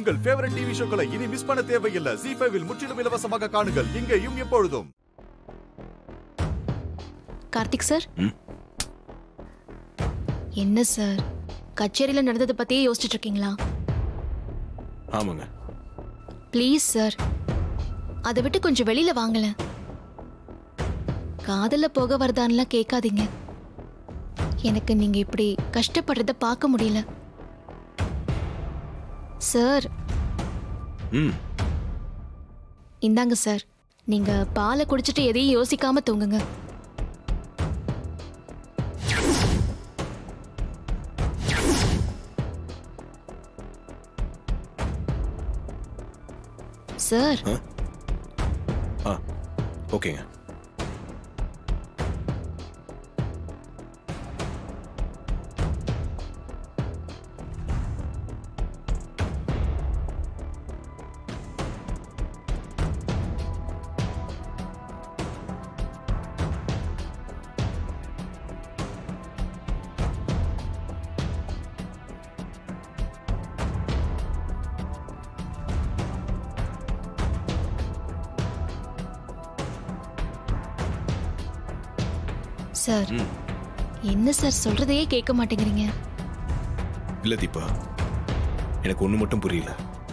உங்கள் favourite TV ஷோக்களை இனி miss பண்ண தேவையில்லை ஜி ஃபைவில் முற்றிலும் இலவசமாக காணுங்கள் இங்கேயும் எப்பொழுதும் கார்த்திக் சார் ம்? என்ன சார் கச்சேரியில நடந்ததை பத்தியே யோசிச்சுட்டு இருக்கீங்களா ஆமாங்க ப்ளீஸ் சார் அதை விட்டு கொஞ்சம் வெளியில வாங்கல காதல்ல போக வருதான்லாம் கேட்காதீங்க எனக்கு நீங்க இப்படி கஷ்டப்படுறத பார்க்க முடியல சார் ம் இந்தாங்க சார் நீங்க பாலை குடிச்சிட்டு எதையும் யோசிக்காம தூங்குங்க சார் ஆ ஓகேங்க சார் ம். என்ன சார் சொல்றதையே கேட்க மாட்டேங்கிறீங்க இல்ல தீபா எனக்கு ஒண்ணு மட்டும் புரியல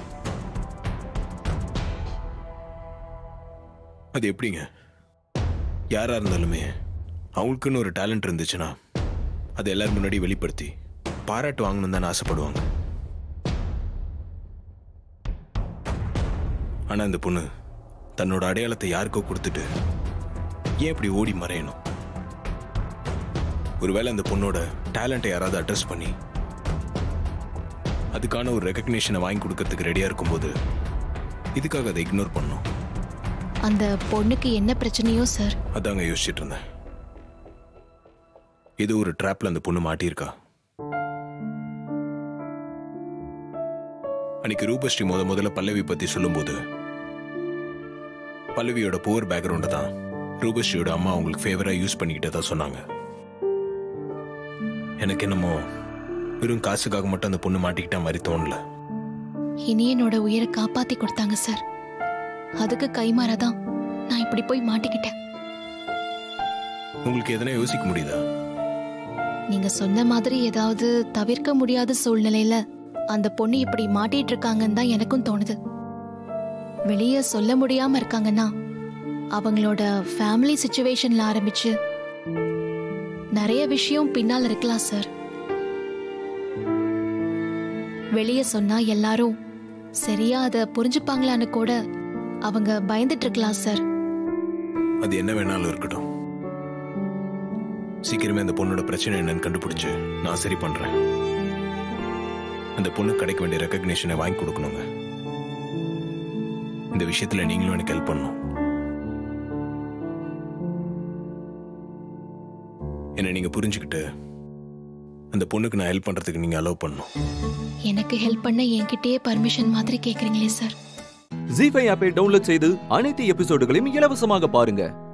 அது எப்படிங்க யாரா இருந்தாலுமே அவங்களுக்குன்னு ஒரு டேலண்ட் இருந்துச்சுன்னா அதை எல்லாரும் முன்னாடி வெளிப்படுத்தி பாராட்டு வாங்கணும் தானே ஆசைப்படுவாங்க ஆனா இந்த பொண்ணு தன்னோட அடையாளத்தை யாருக்கோ கொடுத்துட்டு ஏன் இப்படி ஓடி மறையணும் ஒருவேளை அந்த பொண்ணோட டேலண்ட்டை யாராவது அட்ரஸ் பண்ணி அதுக்கான ஒரு ரெகக்னேஷனை வாங்கி கொடுக்கறதுக்கு ரெடியா இருக்கும்போது இதுக்காக அதை இக்னோர் பண்ணோம் அந்த பொண்ணுக்கு என்ன பிரச்சனையோ சார் அதாங்க யோசிச்சுட்டு இருந்தேன் ஏதோ ஒரு ட்ராப்ல அந்த பொண்ணு மாட்டியிருக்கா அன்னைக்கு ரூபஸ்ரீ முத முதல்ல பல்லவி பத்தி சொல்லும்போது பல்லவியோட புவர் பேக்ரவுண்டை தான் ரூபஸ்ரீயோட அம்மா அவங்களுக்கு ஃபேவரா யூஸ் பண்ணிக்கிட்டதா சொன்னாங்க எனக்கு என்னமோ வெறும் காசுக்காக மட்டும் அந்த பொண்ணு மாட்டிக்கிட்ட மாதிரி தோணல இனியனோட உயிரை காப்பாத்தி கொடுத்தாங்க சார் அதுக்கு கைமாறாதான் நான் இப்படி போய் மாட்டிக்கிட்டேன் உங்களுக்கு எதனா யோசிக்க முடியுதா நீங்க சொன்ன மாதிரி ஏதாவது தவிர்க்க முடியாத சூழ்நிலையில அந்த பொண்ணு இப்படி மாட்டிட்டு இருக்காங்கன்னு தான் எனக்கும் தோணுது வெளியே சொல்ல முடியாம இருக்காங்கன்னா அவங்களோட ஃபேமிலி சுச்சுவேஷன்ல ஆரம்பிச்சு நிறைய விஷயம் பின்னால் இருக்கலாம் சார் வெளியே சொன்னா எல்லாரும் சரியா அதை புரிஞ்சுப்பாங்களான்னு கூட அவங்க பயந்துட்டு இருக்கலாம் சார் அது என்ன வேணாலும் இருக்கட்டும் சீக்கிரமே அந்த பொண்ணோட பிரச்சனை என்னன்னு கண்டுபிடிச்சு நான் சரி பண்றேன் அந்த பொண்ணு கிடைக்க வேண்டிய ரெக்கக்னிஷனை வாங்கி கொடுக்கணுங்க இந்த விஷயத்துல நீங்களும் எனக்கு ஹெல்ப் பண்ணணும் என்ன நீங்க புரிஞ்சுக்கிட்டு அந்த பொண்ணுக்கு நான் ஹெல்ப் பண்றதுக்கு நீங்க அலோவ் பண்ணணும் எனக்கு ஹெல்ப் பண்ண என்கிட்டயே பர்மிஷன் மாதிரி கேக்குறீங்களே சார் ஜி ஃபைவ் ஆப்பை டவுன்லோட் செய்து அனைத்து எபிசோடுகளையும் இலவசமாக பாருங்க